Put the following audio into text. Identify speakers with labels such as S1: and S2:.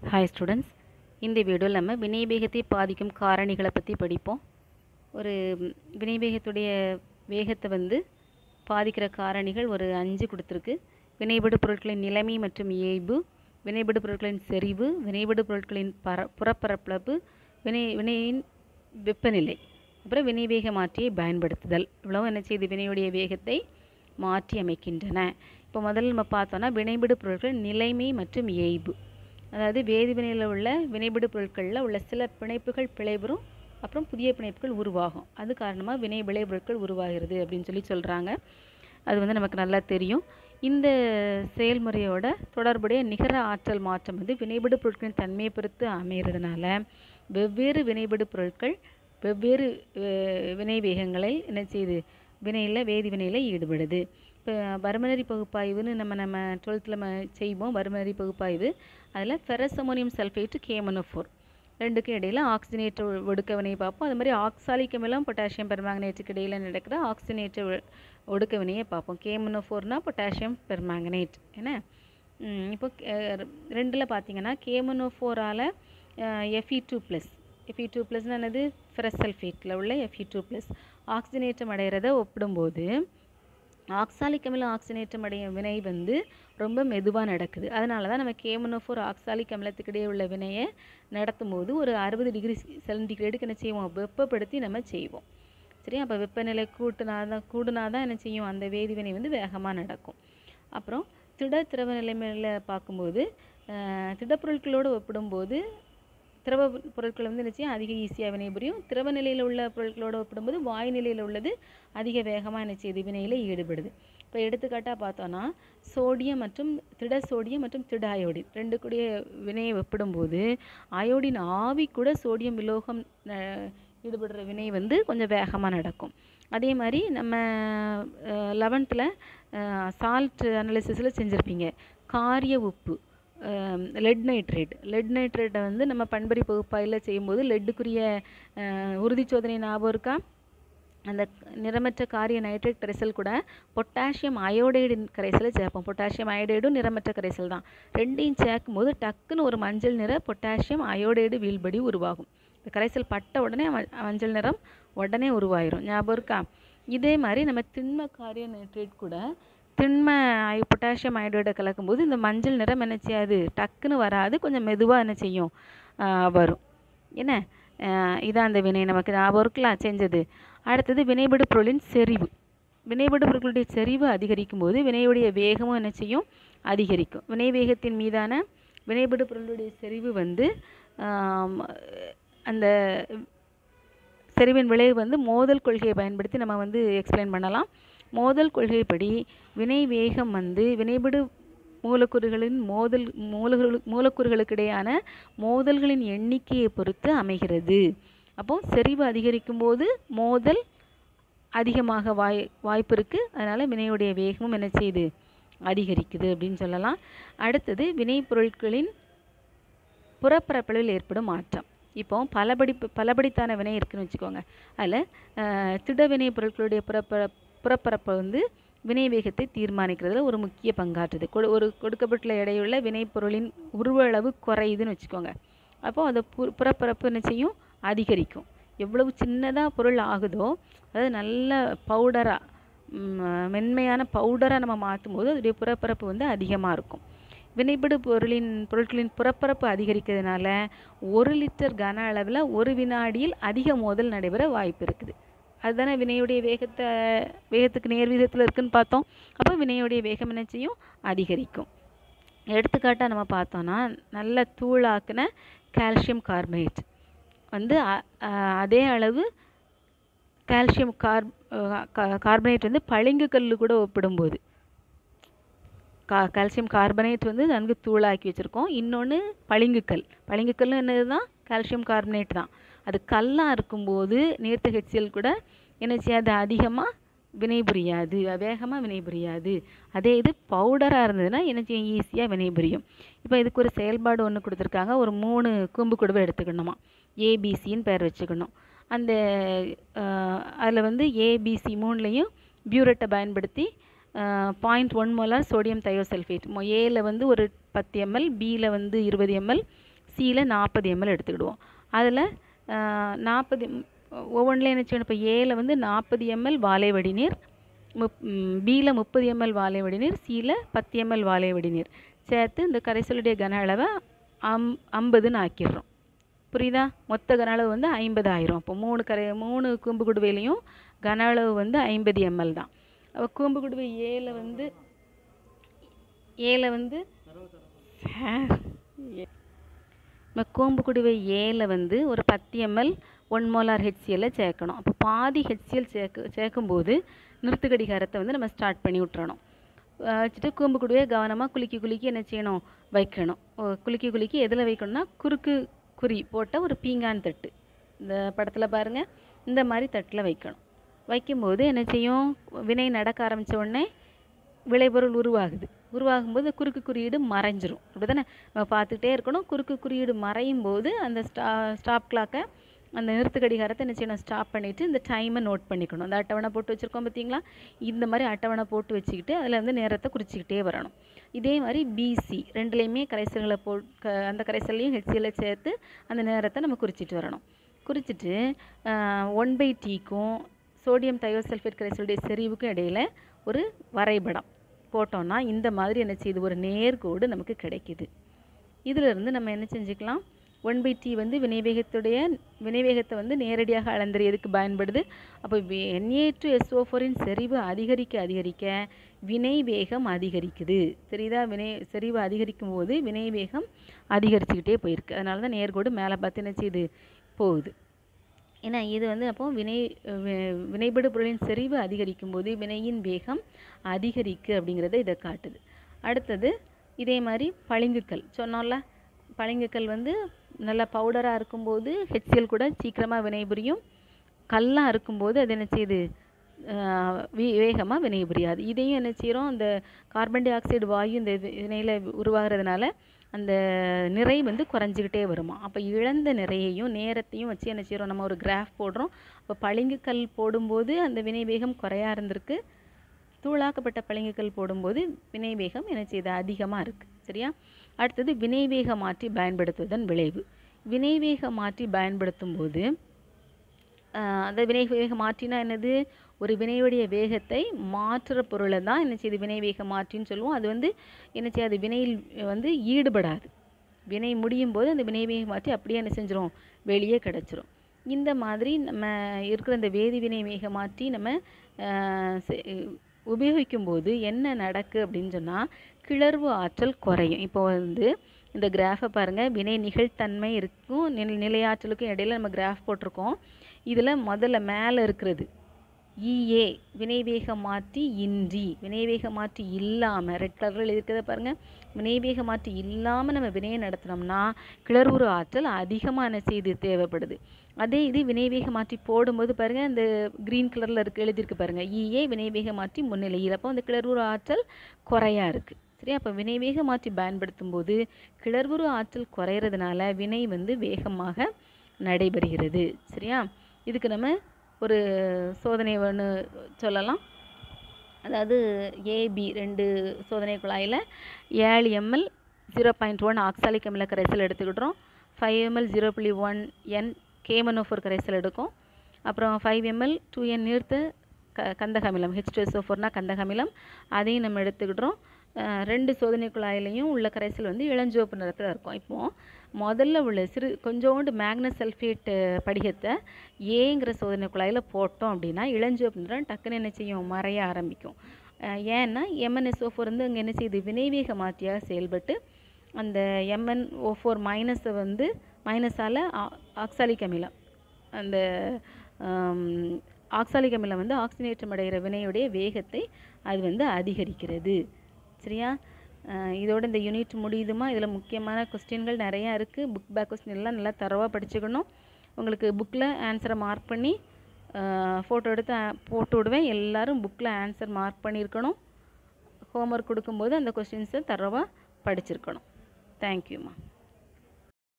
S1: hi students இந்த வீடியோவில் நம்ம வினைவேகத்தை பாதிக்கும் காரணிகளை பற்றி படிப்போம் ஒரு ம், வினைவேகத்துடைய வேகத்தை வந்து பாதிக்கிற காரணிகள் ஒரு அஞ்சு கொடுத்துருக்கு வினைபடு பொருட்களின் நிலைமை மற்றும் இயல்பு வினைபடு பொருட்களின் செறிவு வினைபடு பொருட்களின் பர புறப்பரப்பளவு வினை வினையின் வெப்பநிலை அப்புறம் வினைவேக மாற்றியை பயன்படுத்துதல் இவ்வளவும் என்ன செய்து வினையுடைய வேகத்தை மாற்றி அமைக்கின்றன இப்போ முதல்ல நம்ம பார்த்தோன்னா வினைபடு பொருட்கள் நிலைமை மற்றும் இயல்பு அதாவது வேதிவினையில் உள்ள வினைபடு பொருட்களில் உள்ள சில பிணைப்புகள் பிழைபெறும் அப்புறம் புதிய பிணைப்புகள் உருவாகும் அது காரணமாக வினை விளைபொருட்கள் உருவாகிறது அப்படின்னு சொல்லி சொல்கிறாங்க அது வந்து நமக்கு நல்லா தெரியும் இந்த செயல்முறையோட தொடர்புடைய நிகர ஆற்றல் மாற்றம் வந்து வினைபடு பொருட்களின் தன்மையை பொறுத்து அமைகிறதுனால வெவ்வேறு வினைபடு பொருட்கள் வெவ்வேறு அஹ், வினை வேகங்களை என்ன செய்யுது வினையில் வேதி வினையில் ஈடுபடுது இப்போ வருமனரி பகுப்பாய்வுன்னு நம்ம நம்ம டுவெல்த்தில் நம்ம செய்வோம் வருமனரி பகுப்பாய்வு அதில் ஃபெரஸ் அமோனியம் சல்ஃபேட்டு கேமனோஃபோர் ரெண்டுக்கும் இடையில் ஆக்சிஜனேற்ற ஒ- ஒடுக்க வினையை பார்ப்போம் அது மாதிரி ஆக்சாலிக் அமிலம் பொட்டாசியம் பெர்மாங்கனேட்டுக்கு இடையில் நடக்கிற ஆக்சிஜனேற்ற ஒ- ஒடுக்க வினையை பார்ப்போம் கேமனோஃபோர்னா பொட்டாசியம் பெர்மாங்கனேட் என்ன ம், இப்போ ரெண்டில் பார்த்தீங்கன்னா கேமனோஃபோரால் FE two plus FE two ப்ளஸ்னு என்னது ஃபெரஸ் சல்ஃபேட்டில் உள்ள எஃப்இ டூ ப்ளஸ் ஆக்சிஜனேற்றம் அடைகிறத ஒப்பிடும்போது ஆக்சாலிக் அமிலம் ஆக்சிஜனேற்றம் அடையும் வினை வந்து ரொம்ப மெதுவாக நடக்குது அதனால தான் நம்ம கேமனோஃபோர் ஆக்சாலிக் அமிலத்துக்கு இடையே உள்ள வினையை நடத்தும் போது ஒரு அறுபது டிகிரி சென்டிகிரேடுக்கு என்ன செய்வோம் வெப்பப்படுத்தி நம்ம செய்வோம் சரி அப்போ வெப்பநிலை கூட்டினா தான் கூடுனா தான் என்ன செய்யும் அந்த வேதிவினை வந்து வேகமாக நடக்கும் அப்புறம் திட திரவ நிலைமையில் பார்க்கும்போது அஹ், திடப்பொருட்களோடு ஒப்பிடும்போது திரவ பொருட்கள் வந்து என்ன செய்யும் அதிக ஈஸியாக வினைபுரியும் திரவ நிலையில் உள்ள பொருட்களோடு ஒப்பிடும்போது வாயு நிலையில் உள்ளது அதிக வேகமாக என்ன செய்யுது வினையில் ஈடுபடுது இப்போ எடுத்துக்காட்டாக பார்த்தோன்னா சோடியம் மற்றும் திட சோடியம் மற்றும் திட அயோடின் ரெண்டு கூடிய வினையை ஒப்பிடும்போது அயோடின் ஆவி கூட சோடியம் விலோகம் அஹ், ஈடுபடுற வினை வந்து கொஞ்சம் வேகமாக நடக்கும் அதே மாதிரி நம்ம லெவன்த்தில் சால்ட் அனாலிசிஸில் செஞ்சுருப்பீங்க காரிய உப்பு லெட் நைட்ரேட் லெட் நைட்ரேட்டை வந்து நம்ம பண்பறி பகுப்பாயில் செய்யும்போது லெட்டுக்குரிய உறுதி சோதனை ஞாபகம் இருக்கா அந்த நிறமற்ற காரிய நைட்ரேட் கரைசல் கூட பொட்டாசியம் அயோடைடு கரைசலை சேர்ப்போம் பொட்டாசியம் அயோடைடும் நிறமற்ற கரைசல் தான் ரெண்டையும் சேர்க்கும்போது டக்குன்னு ஒரு மஞ்சள் நிற பொட்டாசியம் அயோடைடு வீழ்படி உருவாகும் இந்த கரைசல் பட்ட உடனே ம- மஞ்சள் நிறம் உடனே உருவாயிரும் ஞாபகம் இருக்கா இதே மாதிரி நம்ம திண்ம காரிய நைட்ரேட் கூட திண்ம ஐ பொட்டாசியம் அயோடைடை கலக்கும்போது இந்த மஞ்சள் நிறம் என்ன செய்யாது டக்குன்னு வராது கொஞ்சம் மெதுவாக என்ன செய்யும் ஆஹ் வரும் என்ன ஆஹ் இதான் அந்த வினை நமக்கு ஞாபகம் இருக்கலாம் செஞ்சது அடுத்தது வினைபடு பொருளின் செறிவு வினைபடு பொருட்களுடைய செறிவு அதிகரிக்கும் போது வினையுடைய வேகமும் என்ன செய்யும் அதிகரிக்கும் வினை வேகத்தின் மீதான வினைபடு பொருளுடைய செறிவு வந்து ஆம், அந்த செறிவின் விளைவு வந்து மோதல் கொள்கையை பயன்படுத்தி நம்ம வந்து எக்ஸ்பிளைன் பண்ணலாம் மோதல் கொள்கைப்படி வினை வேகம் வந்து வினைபடு மூலக்கூறுகளின் மோதல் மூலக்கூறு மூலக்கூறுகளுக்கு இடையான மோதல்களின் எண்ணிக்கையை பொறுத்து அமைகிறது அப்போ செறிவு அதிகரிக்கும் போது மோதல் அதிகமாக வாய் வாய்ப்பு இருக்குது அதனால் வினையுடைய வேகமும் என்ன செய்யுது அதிகரிக்குது அப்படின்னு சொல்லலாம் அடுத்தது வினைப்பொருட்களின் புறப்பரப்பளவில் ஏற்படும் மாற்றம் இப்போ பலபடி பலபடித்தான வினை இருக்குன்னு வச்சுக்கோங்க அதில் திட வினை பொருட்களுடைய புறப்பர புறப்பரப்பு வந்து வினை வேகத்தை தீர்மானிக்கிறதுல ஒரு முக்கிய பங்காற்றுது கொடு ஒரு கொடுக்கப்பட்டுள்ள எடையுள்ள வினைப்பொருளின் உருவ அளவு குறையுதுன்னு வச்சுக்கோங்க அப்போ அந்த பு புறப்பரப்பு என்ன செய்யும் அதிகரிக்கும் எவ்வளவு சின்னதாக பொருள் ஆகுதோ அதாவது நல்ல பவுடராக மென்மையான பவுடராக நம்ம மாற்றும் போது அதோடைய புறப்பரப்பு வந்து அதிகமாக இருக்கும் வினைபடு பொருளின் பொருட்களின் புறப்பரப்பு அதிகரிக்கிறதுனால ஒரு லிட்டர் கன அளவில் ஒரு வினாடியில் அதிக மோதல் நடைபெற வாய்ப்பு இருக்குது அதுதானே வினையுடைய வேகத்தை வேகத்துக்கு நேர் விகிதத்தில் இருக்குன்னு பார்த்தோம் அப்போ வினையுடைய வேகம் என்ன செய்யும் அதிகரிக்கும் எடுத்துக்காட்டாக நம்ம பார்த்தோன்னா நல்ல தூளாக்கின கால்சியம் கார்பனேட் வந்து அ- அ- அதே அளவு கால்சியம் கார் கார்பனேட் வந்து பளிங்கு கல்லு கூட ஒப்பிடும்போது கா கால்சியம் கார்பனேட் வந்து நன்கு தூளாக்கி வச்சுருக்கோம் இன்னொன்று பளிங்குக்கல் பளிங்குக்கல்லும் என்னது தான் கால்சியம் கார்பனேட் தான் அது கல்லாக இருக்கும்போது நேர்த்த ஹெச்சிஎல் கூட என்ன செய்யாது அதிகமாக வினைபுரியாது வேகமாக வினைபுரியாது அதே இது பவுடராக இருந்ததுன்னா என்ன செய்யும் ஈஸியாக வினைபுரியும் இப்போ இதுக்கு ஒரு செயல்பாடு ஒன்று கொடுத்துருக்காங்க ஒரு மூணு கூம்பு குடுவை எடுத்துக்கணுமா ஏபிசின்னு பேர் வச்சுக்கணும் அந்த அதில் வந்து ஏபிசி மூணுலேயும் பியூரட்டை பயன்படுத்தி point one molar sodium thiosulphate ஏல வந்து ஒரு பத்து எம்எல் பியில் வந்து இருபது எம்எல் சியில் நாற்பது எம்எல் எடுத்துக்கிடுவோம் அதில் நாற்பது ஒவ்வொன்றில் என்ன செய்யணும் இப்போ ஏல வந்து நாற்பது எம்எல் வாழை வடிநீர் முப் பியில் முப்பது எம்எல் வாழை வடிநீர் சியில் பத்து எம்எல் வாழை வடிநீர் சேர்த்து இந்த கரைசலுடைய கன அளவை அம் ஐம்பதுன்னு ஆக்கிடுறோம் புரியுதா மொத்த கன அளவு வந்து ஐம்பது ஆயிரும் அப்போ மூணு கரை மூணு கூம்பு குடுவையிலையும் கன அளவு வந்து ஐம்பது எம்எல் தான் அப்போ கூம்பு குடுவை ஏல வந்து ஏல வந்து நம்ம கூம்பு குடுவை ஏல வந்து ஒரு பத்து எம்எல் ஒன் மோலார் ஹெச்சிஎல்லை சேர்க்கணும் அப்போ பாதி ஹெச்சிஎல் சேர்க்க சேர்க்கும்போது நிறுத்து கடிகாரத்தை வந்து நம்ம ஸ்டார்ட் பண்ணி விட்டுறணும் வச்சுட்டு கூம்பு குடுவையை கவனமாக குலுக்கி குலுக்கி என்ன செய்யணும் வைக்கணும் குலுக்கி குலுக்கி எதில் வைக்கணும்னா குறுக்கு குறி போட்ட ஒரு பீங்கான் தட்டு இந்த படத்தில் பாருங்கள் இந்த மாதிரி தட்டில் வைக்கணும் வைக்கும்போது என்ன செய்யும் வினை நடக்க ஆரம்பித்த உடனே விளைபொருள் உருவாகுது உருவாகும்போது குறுக்கு குறியீடு மறைஞ்சிரும் அப்படி தானே நம்ம பார்த்துக்கிட்டே இருக்கணும் குறுக்கு குறியீடு மறையும் போது அந்த ஸ்டா ஸ்டாப் கிளாக்கை அந்த நிறுத்து கடிகாரத்தை என்ன செய்யணும் ஸ்டாப் பண்ணிவிட்டு இந்த டைமை நோட் பண்ணிக்கணும் அந்த அட்டவணை போட்டு வச்சுருக்கோம் பார்த்தீங்களா இந்த மாதிரி அட்டவணை போட்டு வச்சுக்கிட்டு அதில் வந்து நேரத்தை குறிச்சிக்கிட்டே வரணும் இதே மாதிரி பிசி ரெண்டுலேயுமே கரைசல்களை போ க அந்த கரைசல்லையும் ஹெச்சிஎல்லை சேர்த்து அந்த நேரத்தை நம்ம குறிச்சிட்டு வரணும் குறிச்சிட்டு ஒன் பை டீக்கும் சோடியம் தயோசல்ஃபேட் கரைசலுடைய செறிவுக்கும் இடையில் ஒரு வரைபடம் போட்டோம்னா இந்த மாதிரி என்ன செய்யுது ஒரு நேர்கோடு நமக்கு கிடைக்குது இதிலிருந்து நம்ம என்ன செஞ்சுக்கலாம் ஒன் பை டி வந்து வினைவேகத்துடைய வினைவேகத்தை வந்து நேரடியாக அளந்தறியதுக்கு பயன்படுது அப்போ என்ஏ டு எஸ்ஓ ஃபோரின் செறிவு அதிகரிக்க அதிகரிக்க வினை வேகம் அதிகரிக்குது தெரியுதா வினை செறிவு அதிகரிக்கும் போது வினை வேகம் அதிகரிச்சுக்கிட்டே போயிருக்கு அதனால தான் நேர்கோடு மேலே பார்த்து என்ன செய்யுது போகுது ஏன்னா இது வந்து அப்போ வினை வினைபடு பொருளின் செறிவு அதிகரிக்கும் போது வினையின் வேகம் அதிகரிக்கு அப்படிங்கிறத இதை காட்டுது அடுத்தது இதே மாதிரி பளிங்குக்கல் சொன்னோம்ல பளிங்குக்கல் வந்து நல்லா பவுடராக இருக்கும்போது ஹெச்சிஎல் கூட சீக்கிரமாக வினைபுரியும் கல்லாக இருக்கும்போது அது என்ன செய்யுது வேகமாக வினைபுரியாது இதையும் என்ன செய்கிறோம் அந்த கார்பன் டை ஆக்சைடு வாயு இந்த வினையில் உருவாகிறதுனால அந்த நிறை வந்து குறைஞ்சிக்கிட்டே வருமா அப்போ இழந்த நிறையையும் நேரத்தையும் வச்சு என்ன செய்கிறோம் நம்ம ஒரு கிராஃப் போடுறோம் அப்போ பளிங்குக்கல் போடும்போது அந்த வினை வேகம் குறையா இருந்திருக்கு தூளாக்கப்பட்ட பளிங்குக்கல் போடும்போது வினை வேகம் என்ன செய்யுது அதிகமாக இருக்குது சரியா அடுத்தது வினைவேக மாற்றி பயன்படுத்துவதன் விளைவு வினைவேக மாற்றி பயன்படுத்தும் போது அந்த வினைவேக மாற்றினா என்னது ஒரு வினையுடைய வேகத்தை மாற்றுற பொருளை தான் என்ன செய்யுது வினைவேக மாற்றின்னு சொல்லுவோம் அது வந்து என்ன செய்யாது வினையில் வந்து ஈடுபடாது வினை முடியும் போது அந்த வினைவேக மாற்றி அப்படியே என்ன செஞ்சிரும் வெளியே கிடச்சிரும் இந்த மாதிரி நம்ம இருக்கிற இந்த வேதி வினை வேக மாற்றி நம்ம உபயோகிக்கும் போது என்ன நடக்கு அப்படின்னு சொன்னால் கிளர்வு ஆற்றல் குறையும் இப்போ வந்து இந்த கிராஃபை பாருங்கள் வினை நிகழ்த்தன்மை இருக்கும் நிலை நிலையாற்றலுக்கும் இடையில நம்ம கிராஃப் போட்டிருக்கோம் இதில் முதல்ல மேலே இருக்கிறது இஏ வினைவேக மாற்றி இன்றி வினைவேக மாற்றி இல்லாமல் ரெட் கலரில் இருக்கிறத பாருங்கள் வினைவேக மாற்றி இல்லாமல் நம்ம வினையை நடத்தினோம்னா கிளர்வுறு ஆற்றல் அதிகமாக என்ன செய்து தேவைப்படுது அதே இது வினைவேக மாற்றி போடும்போது பாருங்கள் இந்த க்ரீன் கலரில் இருக்கு எழுதியிருக்கு பாருங்கள் இஏ வினைவேக மாற்றி முன்னிலையில் அப்போ அந்த கிளர்வுறு ஆற்றல் குறையா இருக்குது சரி அப்போ வினைவேக மாற்றி பயன்படுத்தும் போது கிளர்வுறு ஆற்றல் குறையிறதுனால வினை வந்து வேகமாக நடைபெறுகிறது சரியா இதுக்கு நம்ம ஒரு சோதனை ஒன்று சொல்லலாம் அதாவது ஏபி ரெண்டு சோதனை குழாயில் ஏழு ML zero point one oxalic அமில கரைசல் எடுத்துக்கிட்டோம் ஃபைவ் எம்எல் ஜீரோ புள்ளி ஒன் என் கேமனோஃபோர் கரைசல் எடுக்கும் அப்புறம் ஃபைவ் எம்எல் டூ என் நீர்த்த க கந்தக அமிலம் ஹெச் டூ எஸ்ஓ ஃபோர்னா கந்தக அமிலம் அதையும் நம்ம எடுத்துக்கிட்டோம் ரெண்டு சோதனை குழாயிலையும் உள்ள கரைசல் வந்து இளஞ்சிவப்பு நிறத்தில் இருக்கும் இப்போது முதல்ல உள்ள சிறு கொஞ்சோண்டு மேக்னஸ் சல்ஃபேட் படிகத்தை ஏங்கிற சோதனை குழாயில் போட்டோம் அப்படின்னா இளஞ்சிவப்பு நிறம் டக்குன்னு என்ன செய்யும் மறைய ஆரம்பிக்கும் ஏன்னா எம்என்எஸ்ஓ ஃபோர் வந்து அங்கே என்ன செய்யுது வினைவேக மாற்றியாக செயல்பட்டு அந்த எம்என் ஓ ஃபோர் மைனஸை வந்து மைனஸால் ஆக்சாலிக் அமிலம் அந்த ஆக்சாலிக் அமிலம் வந்து ஆக்சினேற்றம் அடைகிற வினையுடைய வேகத்தை அது வந்து அதிகரிக்கிறது சரியா இதோட இந்த யூனிட் முடியுதுமா இதில் முக்கியமான கொஸ்டின்கள் நிறையா இருக்குது புக் பேக் கொஸ்டின் எல்லாம் நல்லா தரவாக படிச்சுக்கணும் உங்களுக்கு புக்கில் ஆன்சரை மார்க் பண்ணி ஃபோட்டோ எடுத்து போட்டு விடுவேன் எல்லோரும் புக்கில் ஆன்சர் மார்க் பண்ணியிருக்கணும் ஹோம்ஒர்க் கொடுக்கும்போது அந்த கொஸ்டின்ஸை தரவாக படிச்சிருக்கணும் தேங்க்யூம்மா